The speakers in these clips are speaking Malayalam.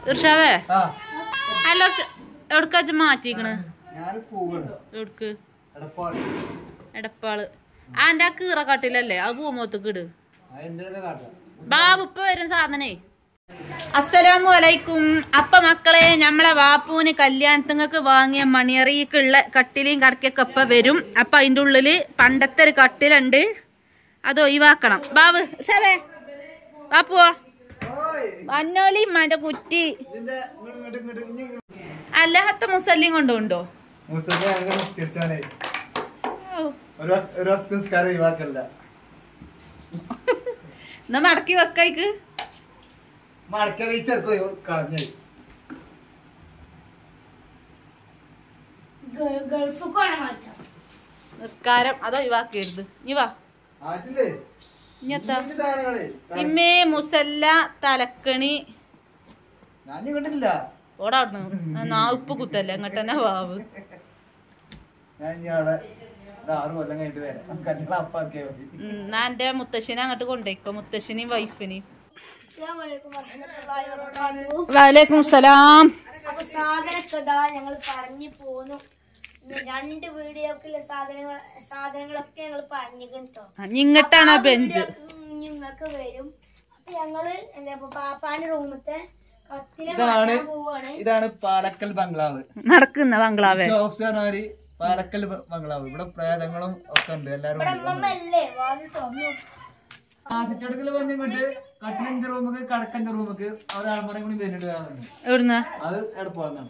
ഇർഷാവേ ആ അല്ല ഇർഷ എവിടക്കാച്ച മാറ്റിക്കണ് ഞാൻ പോവാണ് എവിടക്ക് എടപ്പാട് എടപ്പാള് ആ എന്റെ ആ കീറ കട്ടിലല്ലേ അത് പൂമോത്തേക്ക് ഇട് അതിന്റെ കാട്ടാം ബാബു ഇപ്പൊ വരും സാധനേ അസ്സലാമു അലൈക്കും അപ്പ മക്കളെ നമ്മളെ വാപ്പൂന് കല്യാണത്തിങ്ങക്ക് വാങ്ങിയ മണിയറിക്കുള്ള കട്ടിലും കടക്കൊക്കെ ഇപ്പൊ വരും അപ്പൊ അതിന്റെ ഉള്ളില് പണ്ടത്തെ ഒരു കട്ടിലുണ്ട് അത് ഒഴിവാക്കണം ബാബു ഷാവേ വാപ്പുവോ അന്നോലി മന്റെ കുറ്റി ഇതിന്റെ ഇങ്ങോട്ട് ഇങ്ങോട്ട് ഇങ്ങോട്ട് ഇഞ്ഞി അല്ലാത്ത മുസല്ലിയും കൊണ്ടുണ്ടോ മുസ്ലിം ഞങ്ങൾ നിസ്കരിച്ചാണേ ഒരു ഒരു ഒറ്റ നിസ്കാരം ഒഴിവാക്കല്ല എന്നാ മടക്കി വെക്കായിക്ക് മടക്കറി ഈ ചെറുക്കോ കളഞ്ഞു ഗൾഫ് കോണം മാറ്റാം നിസ്കാരം അത് ഒഴിവാക്കരുത് ഇനി വാ ആറ്റില്ലേ ഇനിയെത്താ ഇതിന്റെ സാധനങ്ങളെ ഇമ്മേ മുസല്ല തലക്കണി ഞാൻ കണ്ടില്ല ഓടാ അവിടുന്ന് നാ ഉപ്പ് കുത്തല്ല അങ്ങോട്ട് തന്നെ വാവ് ഞാൻ ഇനി അവിടെ ഒരു ആറ് കൊല്ലം കഴിഞ്ഞിട്ട് വരാം കല്യാണം അപ്പാക്കിയാ മതി ഉം, ഞാൻ എന്റെ മുത്തശ്ശിനെ അങ്ങോട്ട് കൊണ്ടേക്കോ മുത്തശ്ശിനെയും വൈഫിനെയും അസ്സലാമലൈക്കും വറഹ്മത്തുള്ളാഹി വബറകാതുഹു. വലൈക്കും സലാം അപ്പൊ സാധനമൊക്കെ ഇതാ ഞങ്ങൾ പറഞ്ഞു പോന്നു ഇനി രണ്ട് വീഡിയോക്കുള്ള സാധനങ്ങൾ സാധനങ്ങളൊക്കെ ഞങ്ങൾ പറഞ്ഞു കേട്ടോ ഇങ്ങട്ടാണ് ആ ബെഞ്ച് നിങ്ങൾക്ക് വരും അപ്പൊ ഞങ്ങള് എന്താ ഇപ്പൊ പാപ്പാന്റെ റൂമത്തെ കത്തിലെ ഇതാണ് മാറ്റാൻ പോവാണ് ഇതാണ് പാലക്കൽ ബംഗ്ലാവ് നടക്കുന്ന ബംഗ്ലാവേ ഓക്സിജനാരി പാലക്കൽ ബ- ബംഗ്ലാവ് ഇവിടെ പ്രേതങ്ങളും ഒക്കെ ഉണ്ട് എല്ലാരും ഇവിടെ ഉണ്ട്. അമ്മമ്മ അല്ലേ വാതിൽ തുറന്നു ആ സിറ്റടുക്കൽ വന്നിങ്ങോട്ട് കട്ടിലഞ്ച് റൂമുക്ക് കടക്കഞ്ച് റൂമുക്ക് അവിടെ ആൾമാരെ കൂടി വരുന്നുണ്ട് കാണുന്നു എവിടുന്ന് അത് എടപ്പാന്നാണ്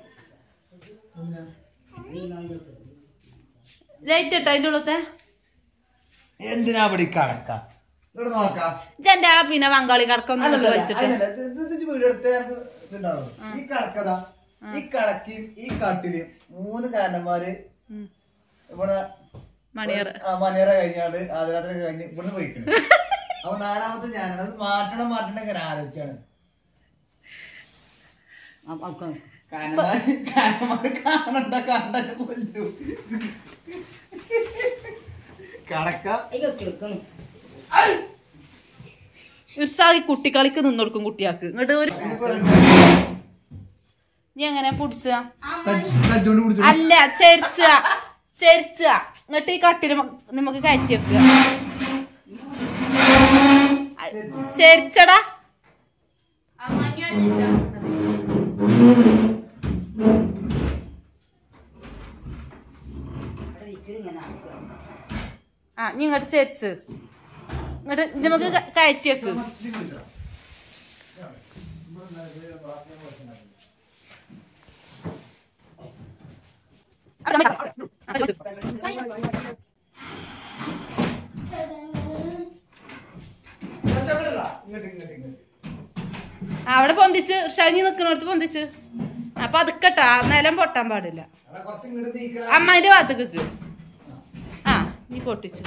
ലൈറ്റ് ഇട്ടോ അതിന്റെ ഉള്ളത്തെ എന്തിനാ ഇവിടെ കടക്ക ഇവിടെ നോക്കാം ഇജന്റെ ആ പിന്നെ ബംഗാളി കടക്കൊന്നും വെച്ചിട്ട് വീട് എടുത്ത് ഇതുണ്ടാവും ഈ കടക്കതാ ഈ കടക്കും ഈ കട്ടിലും മൂന്ന് കാരണന്മാര് ഉം. ഇവിടെ മണിയറ ആ മണിയറ കഴിഞ്ഞാണ്ട് ആദ്യരാത്രി കഴിഞ്ഞ് ഇവിടുന്ന് പോയിക്കണം അപ്പൊ നാലാമത്തെ ഞാനാണ് അത് മാറ്റണം മാറ്റണം ഇങ്ങനെ ആലോചിച്ചാണ് കാരണന്മാര് കാരണന്മാര് കാണണ്ട കണ്ട കൊല്ലു കടക്ക ഉത്സാഹി കുട്ടിക്കളിക്ക് നിന്നൊടുക്കും കുട്ടിയാക്ക് ഇങ്ങോട്ട് ഒരു നീ എങ്ങനെ പിടിച്ച കജ്ജോണ്ട് പിടിച്ചു അല്ല ചെരിച്ച ചെരിച്ച എന്നിട്ട് ഈ കട്ടില് മ- നമുക്ക് കയറ്റി വെക്കുക ചെരിച്ചടാ ആ നീ ഇങ്ങോട്ട് ചെരിച്ച് ഇങ്ങോട്ട് നമുക്ക് ക- കയറ്റി വെക്ക് ആ, അവിടെ പൊന്തിച്ച് ഷനി നിക്കണോടത്ത് പൊന്തിച്ച് അപ്പൊ അതുക്കട്ടാ നിലം പൊട്ടാൻ പാടില്ല അമ്മാന്റെ ഭാഗത്തേക്ക് ആ നീ പൊട്ടിച്ചു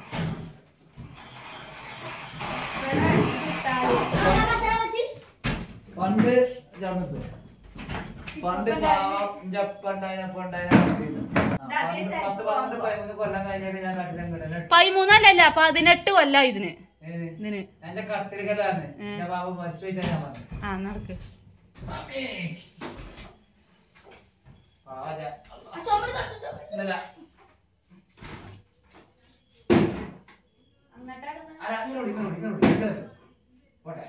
പണ്ട് ജാമത്ത് പണ്ട് പാവം ജപ്പണ്ടായപ്പോ ഉണ്ടായിരുന്ന പത്ത് പന്ത്രണ്ട് പതിമൂന്ന് കൊല്ലം കഴിഞ്ഞാൽ ഞാൻ കട്ടിലും കിടന്നു പതിമൂന്നല്ലല്ല പതിനെട്ട് കൊല്ല ഇതിന് ഇതിന് എന്റെ കട്ടിലുകലാണ് എന്റെ പാവ മരിച്ചു പോയിട്ടാ ഞാൻ പറഞ്ഞു ആ നടക്ക് പാവ ഇല്ല അല്ല ഇങ്ങോട്ട് ഇങ്ങോട്ട് ഇങ്ങോട്ട് ഇങ്ങോട്ട് പോട്ടെ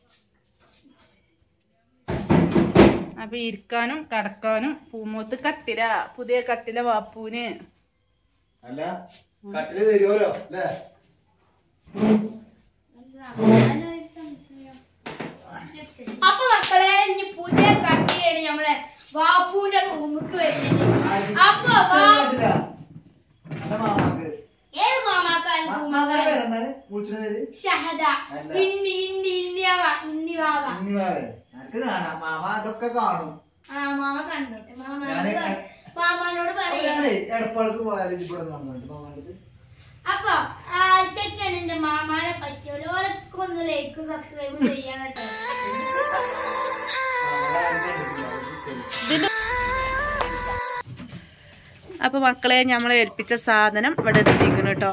അപ്പൊ ഇരിക്കാനും കടക്കാനും പൂമൂത്ത് കട്ടില പുതിയ കട്ടില വാപ്പൂന് അല്ല കട്ടില് തരുമല്ലോ അല്ലേ അപ്പൊ മക്കളെ ഇനി പുതിയ കട്ടിയാണ് നമ്മളെ വാപ്പുവിന്റെ റൂമിക്ക് വരുന്നത് അപ്പൊ വാ- കട്ടില എന്റെ മാമാക്ക് ഏത് മാമാക്കാണ് മാമാക്കാരുടെ പേരെന്താണ് വിളിച്ചിട്ട് പേര് ഷഹദ അല്ല. ഇണ്ണി ഇണ്ണി ഇണ്ണിയാവ ഇണ്ണിവാവ ഉണ്ണിമാവേ എനിക്ക് കാണാം മാമ അതൊക്കെ കാണും ആ മാമ കണ്ടോട്ടെ മാമാനോട് ഞാന് പറ- മാമാനോട് അപ്പൊ പറയാം ഞാനേ എടപ്പാളത്ത് പോയാലും ഇവിടെ കാണുന്നുണ്ട് മാമാന്റെ അപ്പൊ ആർക്കൊക്കെയാണ് എന്റെ മാമാനെ പറ്റിയല്ലോ ഓരൊക്കെ ഒന്ന് ലൈക്ക് സബ്സ്ക്രൈബ് ചെയ്യണം കേട്ടോ ഇതിന്റെ അപ്പൊ മക്കളെ നമ്മളെ ഏൽപ്പിച്ച സാധനം ഇവിടെ എത്തിക്കുന്നു കേട്ടോ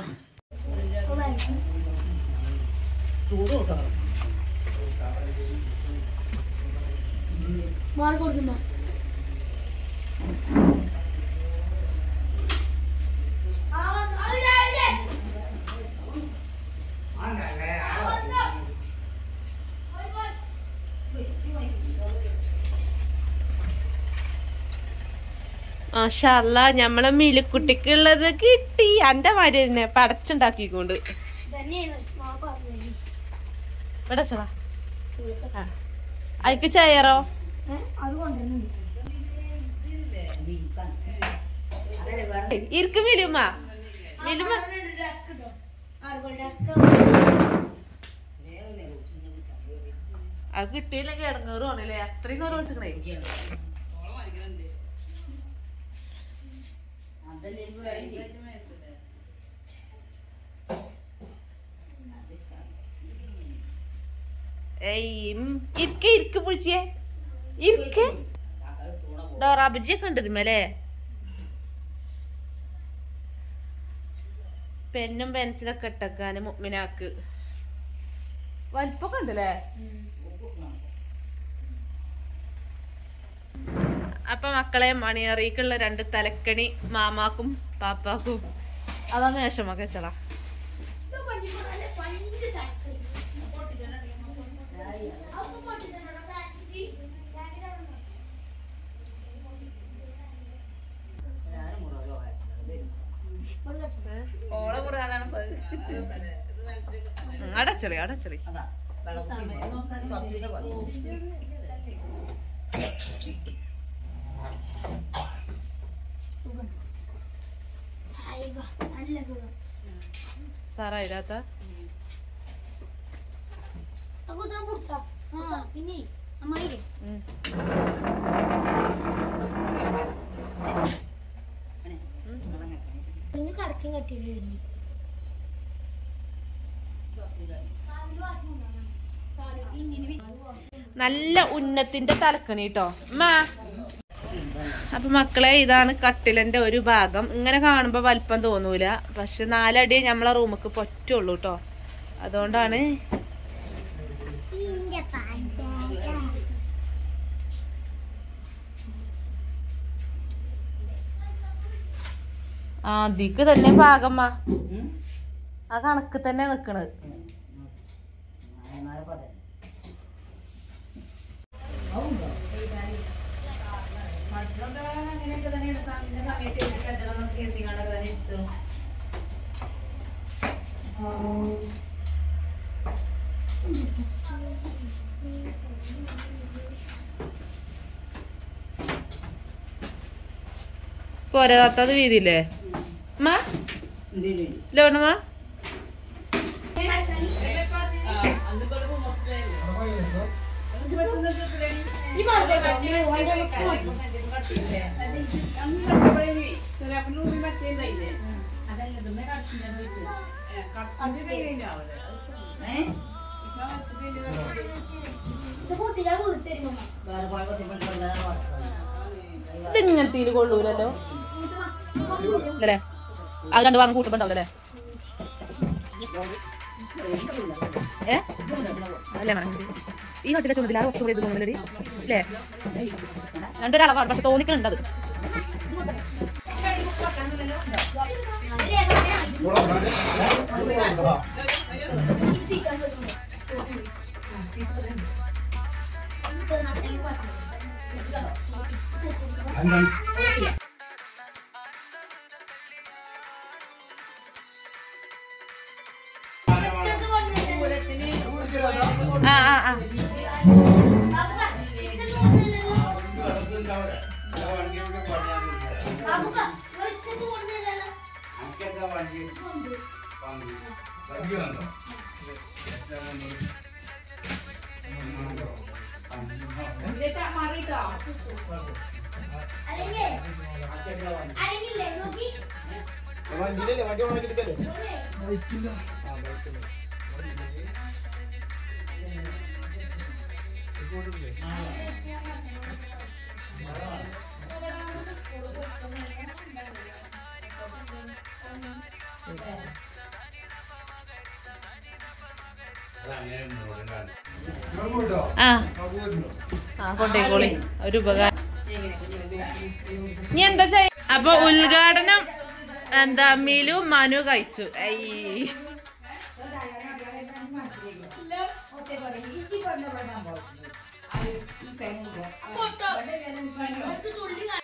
മാർക്ക് കൊടുക്കുന്ന മാഷല്ല ഞമ്മളെ മിലുക്കുട്ടിക്കുള്ളത് കിട്ടി എന്റെ മാതിരി തന്നെ പടച്ചുണ്ടാക്കിക്കൊണ്ട് തന്നെയാണ് മാ പറഞ്ഞത് ഇവിടെ ചളാ അതിക്ക് ചെയറോ ഏ, അത് കൊണ്ടുവരുന്നുണ്ട് ഇരിക്ക് മിലുമ മിലുമ ഡെസ്ക് ഇട്ടോ ആർക്കും ഡെസ്ക് അത് കിട്ടിയില്ലെങ്കിൽ ഇടങ്ങേറുവാണല്ലേ അത്രയും കുറവ് വെച്ചിക്കണേ ഏയ് ഉം, ഇരിക്ക് ഇരിക്ക് പുളിച്ചിയെ ഇരിക്ക് ഡോറാബിജിയൊക്കെ ഉണ്ട് ഇതിമല്ലേ പെന്നും പെൻസിലൊക്കെ ഇട്ടക്കാന് മുമ്മിനാക്ക് വലിപ്പൊക്കെ ഉണ്ടല്ലേ അപ്പൊ മക്കളെ മണിയറിക്കുള്ള രണ്ട് തലക്കണി മാമാക്കും പാപ്പാക്കും അതാ മേശമൊക്കെ വെച്ചടാ അടച്ചളി അടച്ചളി നല്ല സുഖം സാറായില്ലാത്ത അപ്പൊ താൻ പിടിച്ചാ ആ പിന്നെ അമ്മായി ഉം. നിങ്ങൾ കടക്കും കട്ടിയിട്ട് വരുന്നു നല്ല ഉന്നത്തിന്റെ തലക്കണി കേട്ടോ മാ അപ്പൊ മക്കളെ ഇതാണ് കട്ടിലന്റെ ഒരു ഭാഗം ഇങ്ങനെ കാണുമ്പോ വലിപ്പം തോന്നൂല പക്ഷെ നാലടി നമ്മളെ റൂമക്ക് പറ്റുള്ളൂ കേട്ടോ അതുകൊണ്ടാണ് ആ അതിക്ക് തന്നെ ഭാഗം മാ ആ കണക്ക് തന്നെ നിക്കണത് പോരാത്തത് വീതിയില്ലേ മാ ലോണമാ ഇത് ഇങ്ങനത്തെ കൊള്ളൂലല്ലോ അല്ലേ അത് രണ്ട് ഭാഗം കൂട്ടുമ്പോണ്ടാവില്ലേ ഏ അല്ലേ മണം ഈ കട്ടിലെ ചുമതിൽ ആ കുറച്ചുകൂടി ഇത് തോന്നുന്നില്ലേ അല്ലേ രണ്ടൊരളവാണ് പക്ഷെ തോന്നിക്കുന്നുണ്ട് അത് ആ ആ ആ വണ്ടിയിലല്ലേ വണ്ടി ഓണാക്കിട്ടല്ലേ ആ ആ കൊണ്ടേക്കോളി ഒരു ഉപകാരം ഇനി എന്താ ചെയ്യ അപ്പൊ ഉദ്ഘാടനം എന്താ മിലു മനു കഴിച്ചു ഐ തുള്ളി